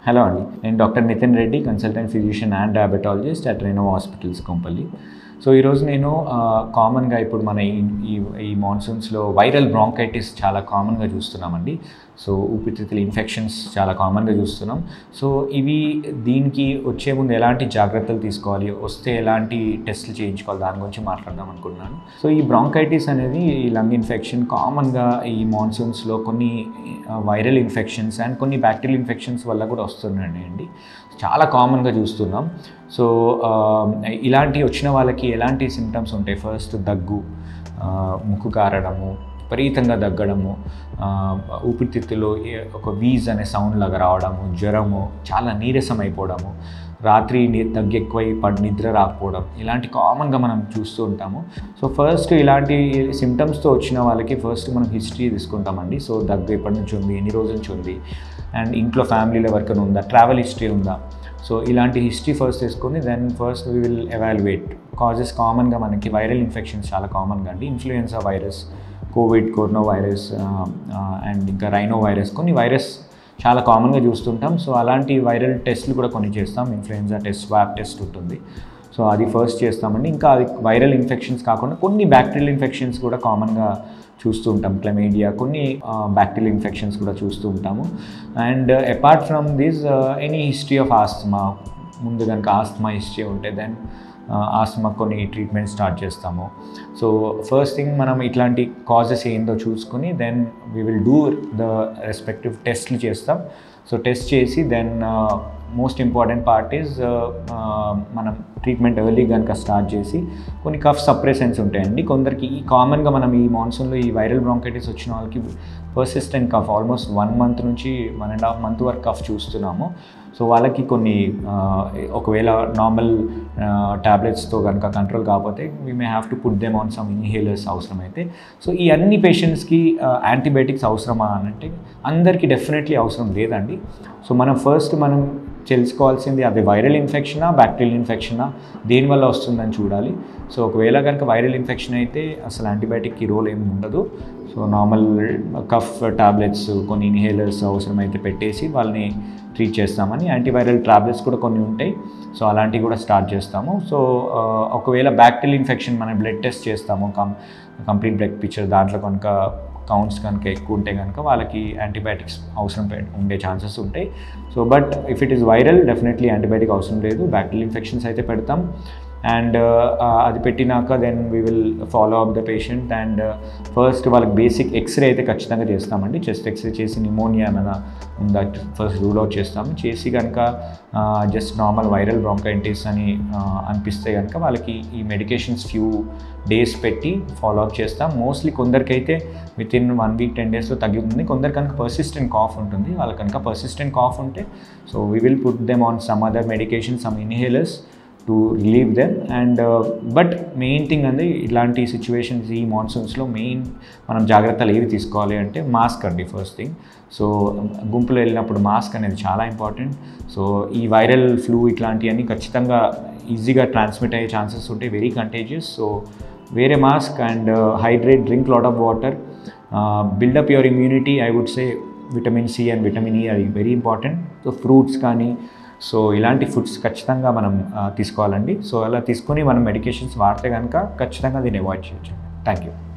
hello అండి నేను doctor Nitin Reddy consultant physician and diabetologist at Reno hospitals Kompally so ఈరోజు నేను కామన్గా ఇప్పుడు మన ఈ ఈ ఈ మాన్సూన్స్లో వైరల్ బ్రాంకైటిస్ చాలా కామన్గా చూస్తున్నామండి సో ఊపిరితిత్తుల ఇన్ఫెక్షన్స్ చాలా కామన్గా చూస్తున్నాం సో ఇవి దీనికి వచ్చే ముందు ఎలాంటి జాగ్రత్తలు తీసుకోవాలి వస్తే ఎలాంటి టెస్టులు చేయించుకోవాలి దాని గురించి మాట్లాడదాం అనుకుంటున్నాను సో ఈ బ్రాంకైటిస్ అనేది ఈ లంగ్ ఇన్ఫెక్షన్ కామన్గా ఈ మాన్సూన్స్లో కొన్ని వైరల్ ఇన్ఫెక్షన్స్ అండ్ కొన్ని బ్యాక్టీరియల్ ఇన్ఫెక్షన్స్ వల్ల కూడా వస్తున్నాయండి అండి చాలా కామన్గా చూస్తున్నాం సో ఆ, ఇలాంటి వచ్చిన వాళ్ళకి ఎలాంటి సిమ్టమ్స్ ఉంటాయి ఫస్ట్ దగ్గు ఆ, ముక్కు కారడము విపరీతంగా దగ్గడము ఆ, ఊపిరితిత్తులో ఏ- ఒక వీజ్ అనే సౌండ్ లాగా రావడము జ్వరము చాలా నీరసం అయిపోవడము రాత్రి ని- దగ్గు ఎక్కువై పడి నిద్ర రాకపోవడం ఇలాంటి కామన్గా మనం చూస్తూ ఉంటాము సో ఫస్ట్ ఇలాంటి సిమ్టమ్స్తో వచ్చిన వాళ్ళకి ఫస్ట్ మనం హిస్టరీ తీసుకుంటామండి సో దగ్గు ఎప్పటి నుంచి ఉంది ఎన్ని రోజుల నుంచి ఉంది అండ్ ఇంట్లో ఫ్యామిలీలో ఎవరికైనా ఉందా ట్రావెల్ హిస్టరీ ఉందా సో ఇలాంటి హిస్టరీ ఫస్ట్ తీసుకొని then first we will evaluate causes కామన్గా మనకి వైరల్ ఇన్ఫెక్షన్స్ చాలా కామన్గా అండి influenza virus COVID corona virus and ఇంకా రైనో వైరస్ కొన్ని వైరస్ చాలా కామన్గా చూస్తుంటాం సో అలాంటి వైరల్ టెస్ట్లు కూడా కొన్ని చేస్తాం ఇన్ఫ్లుయెన్జా టెస్ట్ స్వాబ్ టెస్ట్ ఉంటుంది సో అది ఫస్ట్ చేస్తామండి ఇంకా అది వైరల్ ఇన్ఫెక్షన్స్ కాకుండా కొన్ని బ్యాక్టీరియల్ ఇన్ఫెక్షన్స్ కూడా కామన్గా చూస్తూ ఉంటాం క్లమేడియా కొన్ని బ్యాక్టీరియల్ ఇన్ఫెక్షన్స్ కూడా చూస్తూ ఉంటాము and apart from this any history of asthma ముందు కనుక ఆస్తమా హిస్టరీ ఉంటే దెన్ ఆస్తమా కొన్ని ట్రీట్మెంట్ స్టార్ట్ చేస్తాము సో ఫస్ట్ థింగ్ మనం ఇట్లాంటి కాజెస్ ఏందో చూసుకుని then we will do the respective టెస్ట్లు చేస్తాం సో టెస్ట్ చేసి then most important part is మనం ట్రీట్మెంట్ ఎర్లీ కనుక స్టార్ట్ చేసి కొన్ని కఫ్ సప్రెసెన్స్ ఉంటాయండి కొందరికి ఈ కామన్గా మనం ఈ మాన్సూన్లో ఈ వైరల్ బ్రాంకైటిస్ వచ్చిన వాళ్ళకి persistent cough almost one month నుంచి వన్ అండ్ హాఫ్ మంత్ వరకు కఫ్ చూస్తున్నాము సో వాళ్ళకి కొన్ని ఆ, ఒకవేళ నార్మల్ ట్యాబ్లెట్స్తో కనుక కంట్రోల్ కాకపోతే we may have to put them on some inhalers అవసరమైతే సో ఈ అన్ని పేషెంట్స్కి యాంటీబయాటిక్స్ అవసరమా అని అంటే అందరికీ డెఫినెట్లీ అవసరం లేదండి సో మనం ఫస్ట్ మనం తెలుసుకోవాల్సింది అది వైరల్ ఇన్ఫెక్షనా బ్యాక్టీరియల్ ఇన్ఫెక్షనా దేనివల్ల వస్తుందని చూడాలి సో ఒకవేళ కనుక వైరల్ ఇన్ఫెక్షన్ అయితే అసలు యాంటీబయాటిక్కి రోల్ ఏమి ఉండదు సో నార్మల్ కఫ్ టాబ్లెట్స్ కొన్ని ఇన్హేలర్స్ అవసరమైతే పెట్టేసి వాళ్ళని ట్రీట్ చేస్తామని యాంటీవైరల్ టాబ్లెట్స్ కూడా కొన్ని ఉంటాయి సో అలాంటివి కూడా స్టార్ట్ చేస్తాము సో ఆ, ఒకవేళ బ్యాక్టీరియల్ ఇన్ఫెక్షన్ మనం బ్లడ్ టెస్ట్ చేస్తాము కం కంప్లీట్ బ్లడ్ పిక్చర్ దాంట్లో కనుక కౌంట్స్ కనుక ఎక్కువ ఉంటే కనుక వాళ్ళకి యాంటీబయాటిక్స్ అవసరం పె- ఉండే ఛాన్సెస్ ఉంటాయి so but if it is viral definitely antibiotic అవసరం లేదు బ్యాక్టీరియల్ ఇన్ఫెక్షన్స్ అయితే పెడతాం అండ్ అది పెట్టినాక then we will follow up the patient and first వాళ్ళకి బేసిక్ ఎక్స్రే అయితే ఖచ్చితంగా చేస్తామండి చెస్ట్ ఎక్స్రే చేసి నిమోనియా ఏమైనా ఉందా ఫస్ట్ రూల్ అవుట్ చేస్తాము చేసి కనుక జస్ట్ నార్మల్ వైరల్ బ్రాంకైటిస్ అని ఆ, అనిపిస్తే కనుక వాళ్ళకి ఈ మెడికేషన్స్ ఫ్యూ డేస్ పెట్టి ఫాలో అప్ చేస్తాం మోస్ట్లీ కొందరికైతే within one week ten డేస్లో తగ్గుతుంది కొందరు కనుక పర్సిస్టెంట్ కాఫ్ ఉంటుంది వాళ్ళకి కనుక పర్సిస్టెంట్ కాఫ్ ఉంటే so we will put them on some other medication some inhalers to relieve them and but main thing అండి ఇలాంటి సిచ్యువేషన్స్ ఈ మాన్సూన్స్లో మెయిన్ మనం జాగ్రత్తలు ఏవి తీసుకోవాలి అంటే మాస్క్ అండి ఫస్ట్ థింగ్ సో గుంపులో వెళ్ళినప్పుడు మాస్క్ అనేది చాలా ఇంపార్టెంట్ సో ఈ వైరల్ ఫ్లూ ఇట్లాంటివన్నీ ఖచ్చితంగా ఈజీగా ట్రాన్స్మిట్ అయ్యే ఛాన్సెస్ ఉంటాయి వెరీ కంటేజియస్ సో వేరే mask and hydrate drink lot of water build up your immunity I would say vitamin C and vitamin E అది వెరీ ఇంపార్టెంట్ సో ఫ్రూట్స్ కానీ so ఇలాంటి ఫుడ్స్ ఖచ్చితంగా మనం ఆ, తీసుకోవాలండి సో అలా తీసుకొని మనం మెడికేషన్స్ వాడితే కనుక ఖచ్చితంగా దీన్ని అవాయిడ్ చేయొచ్చు థ్యాంక్ యూ